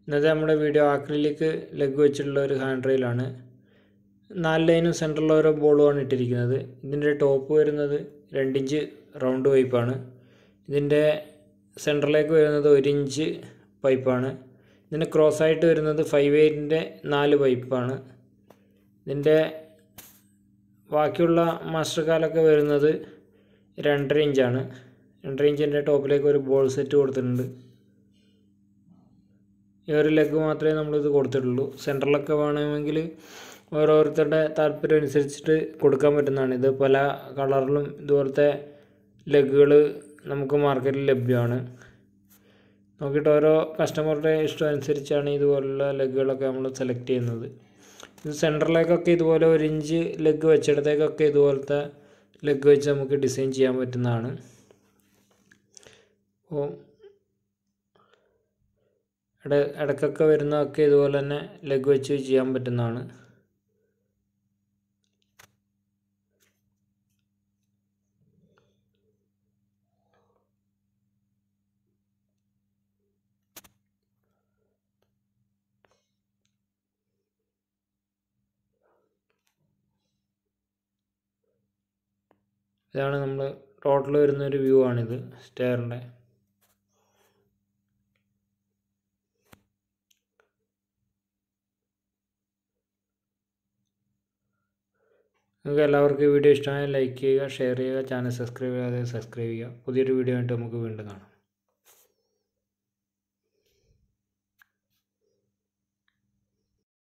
ഇന്നത്തെ നമ്മുടെ video acrylic leg വെച്ചിട്ടുള്ള ഒരു ഹാൻഡ് റെയിലാണ് നാല് ലൈനും സെൻറ്ററിൽ ഓരോ ബോളുമാണ് ഇട്ടിരിക്കുന്നത് ഇതിൻ്റെ ടോപ്പ് വരുന്നത് രണ്ടിഞ്ച് റൗണ്ട് പൈപ്പാണ് ഇതിൻ്റെ സെൻറ്ററിലേക്ക് വരുന്നത് ഒരു ഇഞ്ച് പൈപ്പാണ് ഇതിന് ക്രോസ് ആയിട്ട് വരുന്നത് ഫൈവ് എയ്റ്റിൻ്റെ നാല് പൈപ്പാണ് ഇതിൻ്റെ ബാക്കിയുള്ള മാസ്റ്റർ കാലൊക്കെ വരുന്നത് രണ്ടര ഇഞ്ചാണ് രണ്ടര ഇഞ്ചിൻ്റെ ടോപ്പിലേക്ക് ഒരു ബോൾ സെറ്റ് കൊടുത്തിട്ടുണ്ട് ഈ ഒരു ലെഗ് മാത്രമേ നമ്മളിത് കൊടുത്തിട്ടുള്ളൂ സെൻറ്ററിലൊക്കെ വേണമെങ്കിൽ ഓരോരുത്തരുടെ താല്പര്യം അനുസരിച്ചിട്ട് കൊടുക്കാൻ പറ്റുന്നതാണ് ഇത് പല കളറിലും ഇതുപോലത്തെ ലെഗുകൾ നമുക്ക് മാർക്കറ്റിൽ ലഭ്യമാണ് നോക്കിയിട്ട് ഓരോ കസ്റ്റമറുടെ ഇഷ്ടം അനുസരിച്ചാണ് ഇതുപോലുള്ള ലെഗുകളൊക്കെ നമ്മൾ സെലക്ട് ചെയ്യുന്നത് ഇത് സെൻറ്ററിലേക്കൊക്കെ ഇതുപോലെ ഒരു ഇഞ്ച് ലെഗ് വെച്ചിടത്തേക്കൊക്കെ ഇതുപോലത്തെ ലെഗ് വെച്ച് നമുക്ക് ഡിസൈൻ ചെയ്യാൻ പറ്റുന്നതാണ് അപ്പോൾ ഇട ഇടയ്ക്കൊക്കെ വരുന്നതൊക്കെ ഇതുപോലെ തന്നെ ലെഗ് വെച്ച് ചെയ്യാൻ പറ്റുന്നതാണ് ഇതാണ് നമ്മൾ ടോട്ടൽ വരുന്ന ഒരു വ്യൂ ആണിത് സ്റ്റെയറിൻ്റെ നിങ്ങൾക്ക് എല്ലാവർക്കും ഈ വീഡിയോ ഇഷ്ടമായ ലൈക്ക് ചെയ്യുക ഷെയർ ചെയ്യുക ചാനൽ സബ്സ്ക്രൈബ് ചെയ്യാതെ സബ്സ്ക്രൈബ് ചെയ്യുക പുതിയൊരു വീഡിയോ ആയിട്ട് നമുക്ക് വീണ്ടും കാണാം